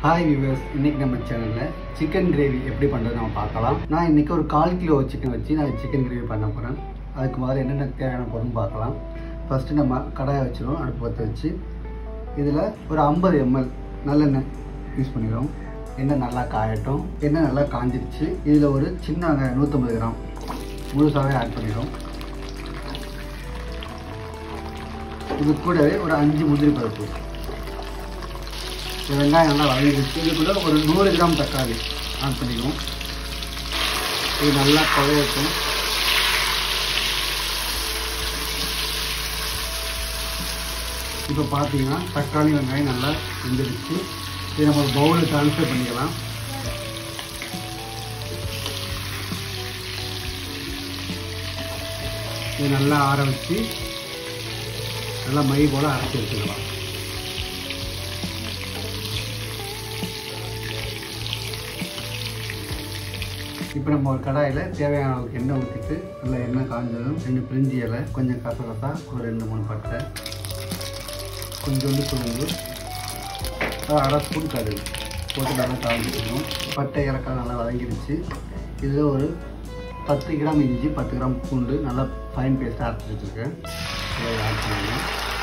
hi viewers இன்னைக்கு நம்ம சேனலில் சிக்கன் கிரேவி எப்படி பண்ணுறது நம்ம பார்க்கலாம் நான் இன்னைக்கு ஒரு கால் கிலோ சிக்கன் வச்சு நான் சிக்கன் கிரேவி பண்ண போகிறேன் அதுக்கு முதல்ல என்னென்ன தேவையான பொருள் பார்க்கலாம் ஃபஸ்ட்டு நம்ம கடாயை வச்சிருவோம் அடுப்பு பற்ற வச்சு இதில் ஒரு ஐம்பது எம்எல் நல்லெண்ணெய் யூஸ் பண்ணிக்கிறோம் எண்ணெய் நல்லா காயட்டும் எண்ணெய் நல்லா காஞ்சிருச்சு இதில் ஒரு சின்ன வெங்காயம் நூற்றம்பது கிராம் முழுசாகவே ஆட் பண்ணிடும் இது கூடவே ஒரு அஞ்சு முந்திரி பருப்பு இந்த வெங்காயம் நல்லா வதங்கிடுச்சு இது கூட ஒரு நூறு கிராம் தக்காளி ஆட் பண்ணிக்குவோம் இது நல்லா குழையட்டும் இப்போ பார்த்தீங்கன்னா தக்காளி வெங்காயம் நல்லா வெந்துடுச்சு இதை நம்ம பவுலில் ட்ரான்ஸ்ஃபர் பண்ணிக்கலாம் இது நல்லா ஆற வச்சு நல்லா மை போல் அரைச்சி எடுத்துக்கலாம் இப்போ நம்ம ஒரு கடாயில் தேவையான அளவுக்கு எண்ணெய் ஊற்றிட்டு நல்லா எண்ணெய் காஞ்சதும் ரெண்டு பிரிஞ்சி இலை கொஞ்சம் கசகசா ஒரு ரெண்டு மூணு பட்டை கொஞ்சோண்டு சுருங்கு ஒரு அரை ஸ்பூன் கடுகு போட்டு நல்லா காஞ்சிக்கணும் பட்டை இறக்காய் நல்லா வதங்கிடுச்சு இதில் ஒரு பத்து கிராம் இஞ்சி பத்து கிராம் பூண்டு நல்லா ஃபைன் பேஸ்ட்டாக அரைச்சி வச்சுருக்கேன் இதை ஆட் பண்ணுங்க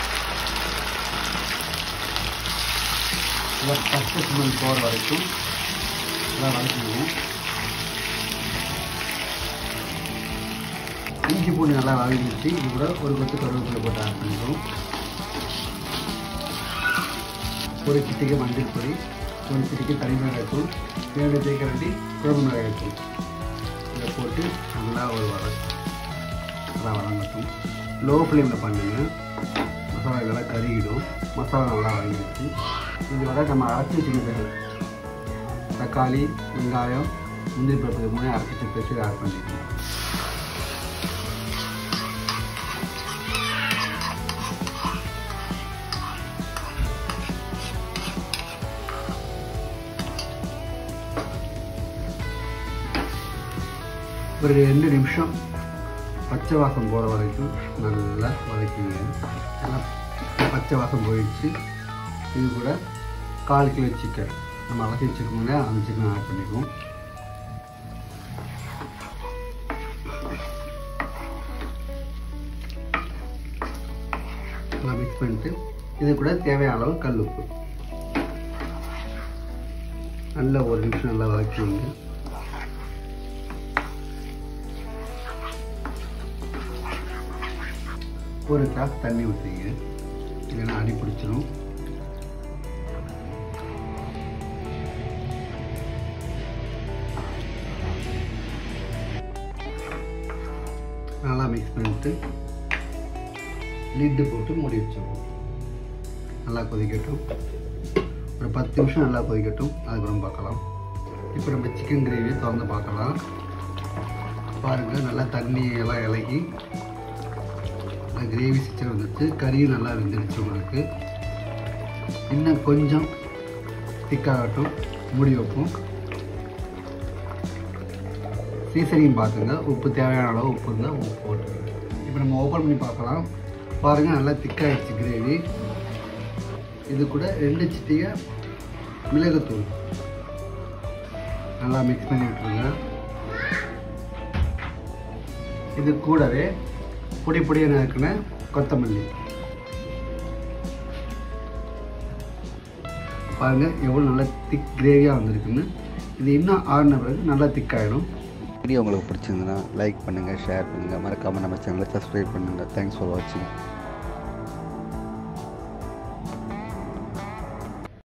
நல்லா பச்சை ஸ்மெல் போகிற வரைக்கும் நல்லா வதக்கணும் இஞ்சி பூண்டு நல்லா வதங்கிடுச்சு இது கூட ஒரு கொத்து கருவேப்பிலை போட்டு ஆட் பண்ணிக்கிறோம் ஒரு சிட்டிக்கு மஞ்சள் பொடி ஒரு சிட்டிக்கு தனி மிளகாய்த்தூள் இரண்டு தேக்கரண்டி குழம்பு மிளகாய்த்தூள் இதை போட்டு நல்லா ஒரு வர நல்லா வதங்கட்டும் லோ ஃப்ளேமில் பண்ணுங்க மசாலா இதெல்லாம் கருகிடும் மசாலா நல்லா வதங்கிடுச்சு இது வர நம்ம அரைச்சி வச்சுக்கிறது தக்காளி வெங்காயம் முந்திரி பருப்பு இது மூணு அரைச்சி வச்சு பேசி ஆட் பண்ணிக்கணும் ஒரு ரெண்டு நிமிஷம் பச்சை வாசம் போகிற வரைக்கும் நல்லா வதக்கிங்க நல்லா பச்சை வாசம் போயிடுச்சு இது கூட கால் கிலோ சிக்கன் நம்ம அலசி வச்சுருக்கோங்க அந்த சிக்கன் ஆட் பண்ணிக்குவோம் நல்லா மிக்ஸ் பண்ணிட்டு இது கூட தேவையான அளவு கல் உப்பு நல்லா ஒரு நிமிஷம் நல்லா வதக்கிங்க ஒரு கிளாஸ் தண்ணி ஊற்றுங்க இல்லைன்னா அடி பிடிச்சிரும் நல்லா மிக்ஸ் பண்ணிட்டு லிட்டு போட்டு மூடி வச்சிடணும் நல்லா கொதிக்கட்டும் ஒரு பத்து நிமிஷம் நல்லா கொதிக்கட்டும் அதுக்கப்புறம் பார்க்கலாம் இப்போ நம்ம சிக்கன் கிரேவியை திறந்து பார்க்கலாம் பாருங்கள் நல்லா தண்ணி எல்லாம் இலகி நல்லா கிரேவி சிக்கன் வந்துச்சு கறியும் நல்லா வெந்துடுச்சு உங்களுக்கு இன்னும் கொஞ்சம் திக்காகட்டும் மூடி வைப்போம் சீசனிங் பார்த்துங்க உப்பு தேவையான அளவு உப்பு இருந்தால் உப்பு போட்டுருங்க இப்போ நம்ம ஓப்பன் பண்ணி பார்க்கலாம் பாருங்கள் நல்லா திக்காகிடுச்சு கிரேவி இது கூட ரெண்டு சிட்டிகை மிளகுத்தூள் நல்லா மிக்ஸ் பண்ணி விட்டுருங்க இது கூடவே பொடி பொடியாக நறுக்கின கொத்தமல்லி பாருங்கள் எவ்வளோ நல்லா திக் கிரேவியாக வந்திருக்குன்னு இது இன்னும் ஆறின பிறகு நல்லா திக்காயிடும் வீடியோ உங்களுக்கு பிடிச்சிருந்ததுன்னா லைக் பண்ணுங்கள் ஷேர் பண்ணுங்கள் மறக்காமல் நம்ம சேனலை சப்ஸ்கிரைப் பண்ணுங்கள் தேங்க்ஸ் ஃபார் வாட்சிங்